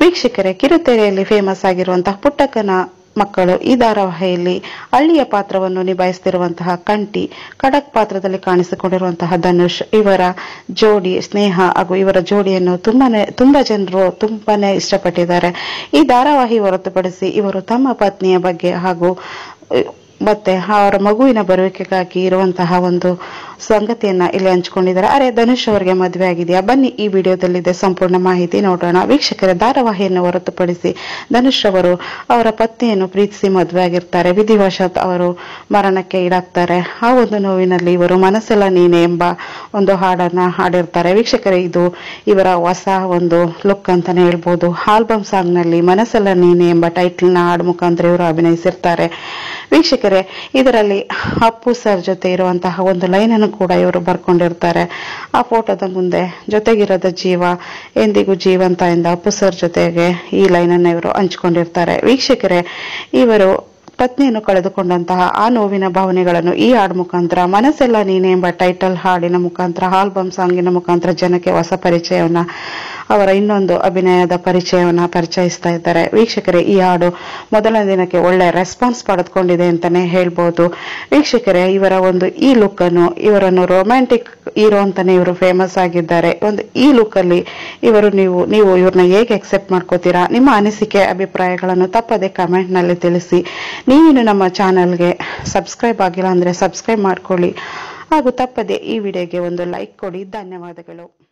ವೀಕ್ಷಕರೇ ಕಿರುತೆರೆಯಲ್ಲಿ ಫೇಮಸ್ ಆಗಿರುವಂತಹ ಪುಟ್ಟಕ್ಕನ ಮಕ್ಕಳು ಈ ಧಾರಾವಾಹಿಯಲ್ಲಿ ಹಳ್ಳಿಯ ಪಾತ್ರವನ್ನು ನಿಭಾಯಿಸುತ್ತಿರುವಂತಹ ಕಂಟಿ ಖಡಕ್ ಪಾತ್ರದಲ್ಲಿ ಕಾಣಿಸಿಕೊಂಡಿರುವಂತಹ ಧನುಷ್ ಇವರ ಜೋಡಿ ಸ್ನೇಹ ಹಾಗೂ ಇವರ ಜೋಡಿಯನ್ನು ತುಂಬಾನೇ ತುಂಬಾ ಜನರು ತುಂಬಾನೇ ಇಷ್ಟಪಟ್ಟಿದ್ದಾರೆ ಈ ಧಾರಾವಾಹಿ ಹೊರತುಪಡಿಸಿ ಇವರು ತಮ್ಮ ಪತ್ನಿಯ ಬಗ್ಗೆ ಹಾಗೂ ಅಹ್, ಮತ್ತೆ ಅವರ ಮಗುವಿನ ಬರುವಿಕೆಗಾಗಿ ಇರುವಂತಹ ಒಂದು ಸಂಗತಿಯನ್ನ ಇಲ್ಲಿ ಹಂಚಿಕೊಂಡಿದ್ದಾರೆ ಅರೆ ಧನುಷ್ ಅವರಿಗೆ ಮದುವೆ ಆಗಿದೆಯಾ ಬನ್ನಿ ಈ ವಿಡಿಯೋದಲ್ಲಿದೆ ಸಂಪೂರ್ಣ ಮಾಹಿತಿ ನೋಡೋಣ ವೀಕ್ಷಕರ ಧಾರಾವಾಹಿಯನ್ನು ಹೊರತುಪಡಿಸಿ ಧನುಷ್ ಅವರು ಅವರ ಪತ್ನಿಯನ್ನು ಪ್ರೀತಿಸಿ ಮದುವೆ ಆಗಿರ್ತಾರೆ ವಿಧಿವಶಾತ್ ಅವರು ಮರಣಕ್ಕೆ ಈಡಾಗ್ತಾರೆ ಆ ಒಂದು ನೋವಿನಲ್ಲಿ ಇವರು ಮನಸ್ಸೆಲ್ಲ ನೀನೆ ಎಂಬ ಒಂದು ಹಾಡನ್ನ ಹಾಡಿರ್ತಾರೆ ವೀಕ್ಷಕರೇ ಇದು ಇವರ ಹೊಸ ಒಂದು ಲುಕ್ ಅಂತಾನೆ ಹೇಳ್ಬೋದು ಆಲ್ಬಮ್ ಸಾಂಗ್ ನಲ್ಲಿ ಮನಸ್ಸೆಲ್ಲ ನೀನೆ ಎಂಬ ಟೈಟಲ್ ನ ಹಾಡು ಮುಖಾಂತರ ಇವರು ಅಭಿನಯಿಸಿರ್ತಾರೆ ವೀಕ್ಷಕರೇ ಇದರಲ್ಲಿ ಅಪ್ಪು ಸರ್ ಜೊತೆ ಇರುವಂತಹ ಒಂದು ಲೈನ್ ಅನ್ನು ಕೂಡ ಇವರು ಬರ್ಕೊಂಡಿರ್ತಾರೆ ಆ ಫೋಟೋದ ಮುಂದೆ ಜೊತೆಗಿರದ ಜೀವ ಎಂದಿಗೂ ಜೀವಂತ ಎಂದ ಅಪ್ಪು ಸರ್ ಜೊತೆಗೆ ಈ ಲೈನ್ ಅನ್ನು ಇವರು ಹಂಚಿಕೊಂಡಿರ್ತಾರೆ ವೀಕ್ಷಕರೇ ಇವರು ಪತ್ನಿಯನ್ನು ಕಳೆದುಕೊಂಡಂತಹ ಆ ನೋವಿನ ಭಾವನೆಗಳನ್ನು ಈ ಹಾಡು ಮುಖಾಂತರ ಮನಸ್ಸೆಲ್ಲ ನೀನೆ ಎಂಬ ಟೈಟಲ್ ಹಾಡಿನ ಮುಖಾಂತರ ಆಲ್ಬಮ್ ಸಾಂಗಿನ ಮುಖಾಂತರ ಜನಕ್ಕೆ ಹೊಸ ಪರಿಚಯವನ್ನ ಅವರ ಇನ್ನೊಂದು ಅಭಿನಯದ ಪರಿಚಯವನ್ನ ಪರಿಚಯಿಸ್ತಾ ಇದ್ದಾರೆ ವೀಕ್ಷಕರೇ ಈ ಹಾಡು ಮೊದಲ ದಿನಕ್ಕೆ ಒಳ್ಳೆ ರೆಸ್ಪಾನ್ಸ್ ಪಡೆದುಕೊಂಡಿದೆ ಅಂತಾನೆ ಹೇಳ್ಬೋದು ವೀಕ್ಷಕರೇ ಇವರ ಒಂದು ಈ ಲುಕ್ ಅನ್ನು ಇವರನ್ನು ರೊಮ್ಯಾಂಟಿಕ್ ಹೀರೋ ಅಂತಾನೆ ಇವರು ಫೇಮಸ್ ಆಗಿದ್ದಾರೆ ಒಂದು ಈ ಲುಕ್ ಅಲ್ಲಿ ಇವರು ನೀವು ನೀವು ಇವ್ರನ್ನ ಹೇಗೆ ಅಕ್ಸೆಪ್ಟ್ ಮಾಡ್ಕೋತೀರಾ ನಿಮ್ಮ ಅನಿಸಿಕೆ ಅಭಿಪ್ರಾಯಗಳನ್ನು ತಪ್ಪದೆ ಕಮೆಂಟ್ ನಲ್ಲಿ ತಿಳಿಸಿ ನೀವಿನ್ನು ನಮ್ಮ ಚಾನೆಲ್ಗೆ ಸಬ್ಸ್ಕ್ರೈಬ್ ಆಗಿಲ್ಲ ಅಂದ್ರೆ ಸಬ್ಸ್ಕ್ರೈಬ್ ಮಾಡ್ಕೊಳ್ಳಿ ಹಾಗೂ ತಪ್ಪದೆ ಈ ವಿಡಿಯೋಗೆ ಒಂದು ಲೈಕ್ ಕೊಡಿ ಧನ್ಯವಾದಗಳು